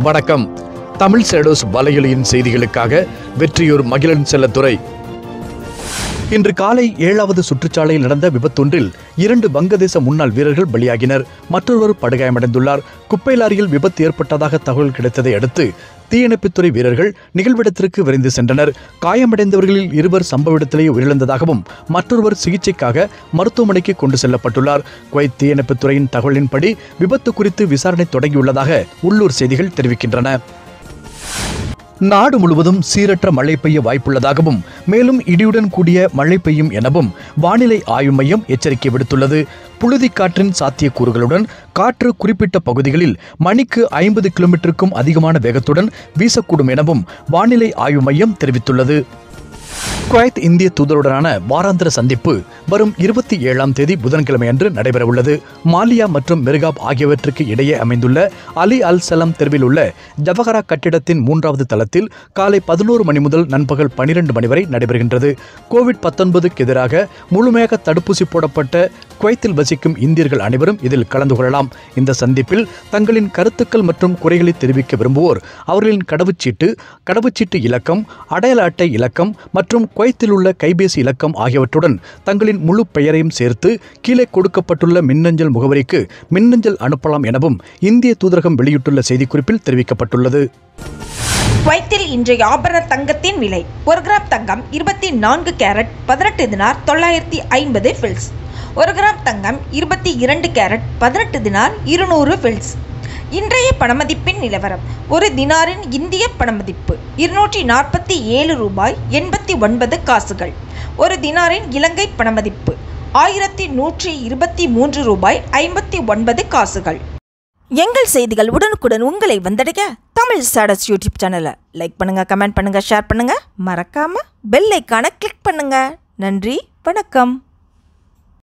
வணக்கம் தமிழ் சேடோஸ் வலையொலியின் செய்திகளுக்காக வெற்றியூர் மகிழன் செல்லத்துறை இன்று காலை ஏழாவது சுற்றுச்சாலையில் நடந்த விபத்தொன்றில் இரண்டு வங்கதேச முன்னாள் வீரர்கள் பலியாகினர் மற்றொருவர் படுகாயமடைந்துள்ளார் குப்பை லாரியில் விபத்து ஏற்பட்டதாக தகவல் கிடைத்ததை அடுத்து தீயணைப்புத்துறை வீரர்கள் நிகழ்விடத்திற்கு விரைந்து சென்றனர் காயமடைந்தவர்களில் இருவர் சம்பவ இடத்திலேயே உயிரிழந்ததாகவும் மற்றொருவர் சிகிச்சைக்காக மருத்துவமனைக்கு கொண்டு செல்லப்பட்டுள்ளார் குவைத் தீயணைப்புத்துறையின் தகவலின்படி விபத்து குறித்து விசாரணை தொடங்கியுள்ளதாக உள்ளூர் செய்திகள் தெரிவிக்கின்றன நாடு முழுவதும் சீரற்ற மழை பெய்ய வாய்ப்புள்ளதாகவும் மேலும் இடியுடன் கூடிய மழை பெய்யும் எனவும் வானிலை ஆய்வு மையம் எச்சரிக்கை விடுத்துள்ளது புழுதி காற்றின் சாத்தியக்கூறுகளுடன் காற்று குறிப்பிட்ட பகுதிகளில் மணிக்கு ஐம்பது கிலோமீட்டருக்கும் அதிகமான வேகத்துடன் வீசக்கூடும் எனவும் வானிலை ஆய்வு மையம் தெரிவித்துள்ளது குவைத் இந்திய தூதருடனான வாராந்திர சந்திப்பு வரும் இருபத்தி ஏழாம் தேதி புதன்கிழமை அன்று நடைபெறவுள்ளது மாலியா மற்றும் மெர்காப் ஆகியவற்றுக்கு இடையே அமைந்துள்ள அலி அல் சலாம் தெருவில் உள்ள ஜவஹரா கட்டிடத்தின் மூன்றாவது தளத்தில் காலை பதினோரு மணி முதல் நண்பகல் பனிரெண்டு மணி வரை நடைபெறுகின்றது கோவிட் பத்தொன்பதுக்கு எதிராக முழுமையாக தடுப்பூசி போடப்பட்ட குவைத்தில் வசிக்கும் இந்தியர்கள் அனைவரும் இதில் கலந்து கொள்ளலாம் இந்த சந்திப்பில் தங்களின் கருத்துக்கள் மற்றும் குறைகளை தெரிவிக்க விரும்புவோர் அவர்களின் கடவுச்சீட்டு கடவுச்சீட்டு இலக்கம் அடையாள அட்டை இலக்கம் மற்றும் குவைத்தில் உள்ள கைபேசி இலக்கம் ஆகியவற்றுடன் தங்களின் முழு பெயரையும் சேர்த்து கீழே கொடுக்கப்பட்டுள்ள மின்னஞ்சல் முகவரிக்கு மின்னஞ்சல் அனுப்பலாம் எனவும் இந்திய தூதரகம் வெளியிட்டுள்ள செய்திக்குறிப்பில் தெரிவிக்கப்பட்டுள்ளது குவைத்தில் இன்றைய ஆபரண தங்கத்தின் விலை ஒரு கிராம் தங்கம் இருபத்தி நான்கு கேரட் பதினெட்டு தினார் தொள்ளாயிரத்தி ஐம்பது ஃபில்ஸ் ஒரு கிராம் தங்கம் இருபத்தி இரண்டு கேரட் பதினெட்டு தினார் இருநூறு ஃபில்ஸ் இன்றைய பணமதிப்பின் நிலவரம் ஒரு தினாரின் இந்திய பணமதிப்பு இருநூற்றி நாற்பத்தி ஏழு ரூபாய் எண்பத்தி ஒன்பது காசுகள் ஒரு தினாரின் இலங்கை பணமதிப்பு ஆயிரத்தி நூற்றி இருபத்தி மூன்று ரூபாய் ஐம்பத்தி ஒன்பது காசுகள் எங்கள் செய்திகள் உடனுக்குடன் உங்களை வந்தடைய தமிழ் ஸ்டாடஸ் யூடியூப் சேனலை லைக் பண்ணுங்க கமெண்ட் பண்ணுங்க ஷேர் பண்ணுங்க மறக்காம பெல் ஐக்கான கிளிக் பண்ணுங்க நன்றி வணக்கம்